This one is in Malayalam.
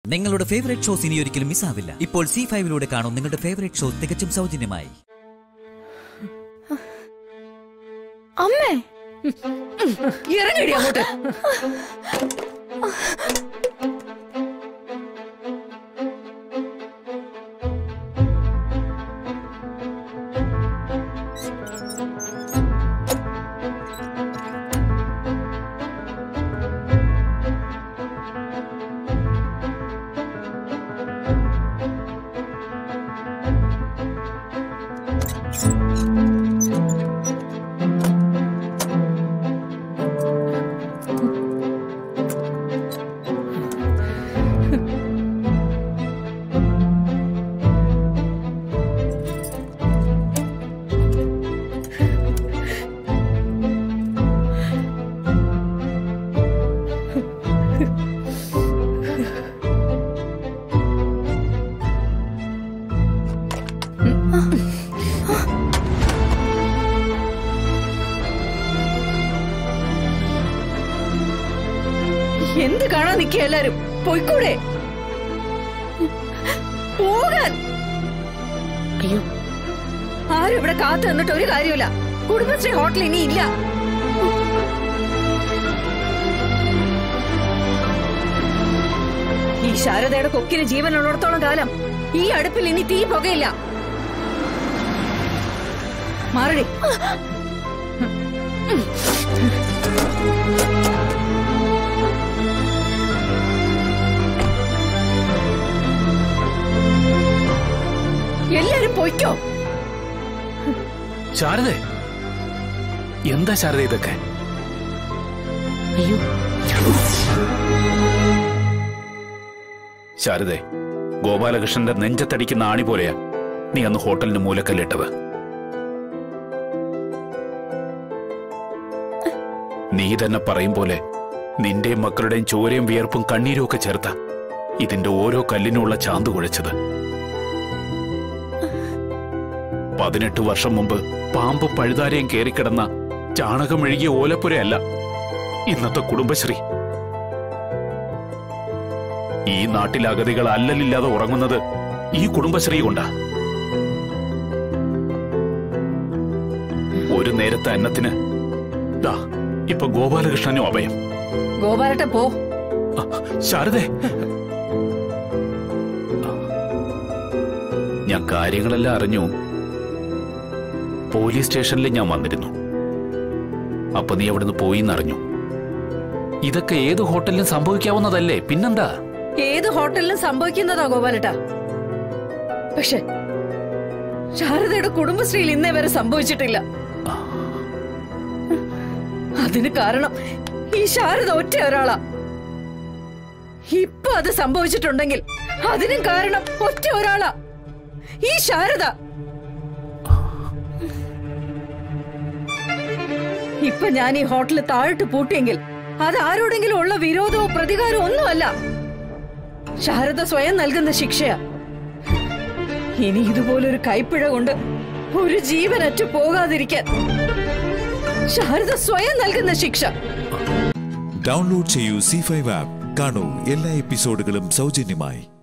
നിങ്ങളുടെ ഫേവറേറ്റ് ഷോസ് ഇനി ഒരിക്കലും മിസ്സാവില്ല ഇപ്പോൾ സി ഫൈവിലൂടെ കാണും നിങ്ങളുടെ ഫേവറേറ്റ് ഷോ തികച്ചും സൗജന്യമായി അമ്മേ ഇറങ്ങിടി അങ്ങോട്ട് എന്ത് കാണാൻ നിൽക്കുക എല്ലാരും പോയിക്കൂടെ പോകാൻ അയ്യോ ആരും ഇവിടെ കാത്തു നിന്നിട്ട് ഒരു കാര്യമില്ല കുടുംബശ്രീ ഹോട്ടൽ ഇനി ഇല്ല ഈ ശാരദയുടെ കൊക്കിന് ജീവനുള്ളിടത്തോളം കാലം ഈ അടുപ്പിൽ ഇനി തീ പുകയില്ല മാറടി എല്ലാരും പൊയ്ക്കോ ശാരദേ എന്താ ശാരദ ഇതൊക്കെ അയ്യോ ശാരദേ ഗോപാലകൃഷ്ണന്റെ നെഞ്ചത്തടിക്കുന്ന ആണി പോലെയാ നീ അന്ന് ഹോട്ടലിന് മൂലക്കല്ലിട്ടത് നീ തന്നെ പറയും പോലെ നിന്റെയും മക്കളുടെയും ചോരയും വിയർപ്പും കണ്ണീരും ഒക്കെ ചേർത്ത ഇതിന്റെ ഓരോ കല്ലിനുമുള്ള ചാന്ത് കുഴച്ചത് പതിനെട്ട് വർഷം മുമ്പ് പാമ്പ് പഴുതാരയും കയറിക്കിടന്ന ചാണകമെഴുകിയ ഓലപ്പുരയല്ല ഇന്നത്തെ കുടുംബശ്രീ ഈ നാട്ടിൽ അഗതികൾ അല്ലലില്ലാതെ ഉറങ്ങുന്നത് ഈ കുടുംബശ്രീ കൊണ്ടാ ഒരു നേരത്തെ അന്നത്തിന് ദാ ഇപ്പൊ ഗോപാലകൃഷ്ണനും അഭയം ഗോപാലട്ട പോ ആ, ശാരദേ ഞാൻ കാര്യങ്ങളെല്ലാം അറിഞ്ഞു പോലീസ് സ്റ്റേഷനിൽ ഞാൻ വന്നിരുന്നു അപ്പൊ നീ അവിടുന്ന് പോയി എന്നറിഞ്ഞു ഇതൊക്കെ ഏത് ഹോട്ടലിലും സംഭവിക്കാവുന്നതല്ലേ പിന്നെന്താ ഏത് ഹോട്ടലിലും സംഭവിക്കുന്നതാ ഗോപാലട്ട പക്ഷെ ശാരദയുടെ കുടുംബശ്രീയിൽ ഇന്നേ വരെ സംഭവിച്ചിട്ടില്ല അതിന് കാരണം ഈ ശാരദ ഒറ്റ ഒരാളാ ഇപ്പൊ അത് സംഭവിച്ചിട്ടുണ്ടെങ്കിൽ അതിനും കാരണം ഒറ്റ ഒരാളാ ഈ ശാരദ ഇപ്പൊ ഞാൻ ഈ ഹോട്ടൽ താഴിട്ട് പൂട്ടിയെങ്കിൽ അത് ആരോടെങ്കിലും ഉള്ള വിരോധമോ പ്രതികാരമോ ഒന്നുമല്ല ശാരദ സ്വയം നൽകുന്ന ശിക്ഷയാ ഇനി ഇതുപോലൊരു കൈപ്പിഴ കൊണ്ട് ഒരു ജീവനറ്റു പോകാതിരിക്കാൻ ശാരദ സ്വയം നൽകുന്ന ശിക്ഷ ഡൗൺലോഡ് ചെയ്യൂ സി ഫൈവ് ആപ്പ് കാണൂ എല്ലാ എപ്പിസോഡുകളും സൗജന്യമായി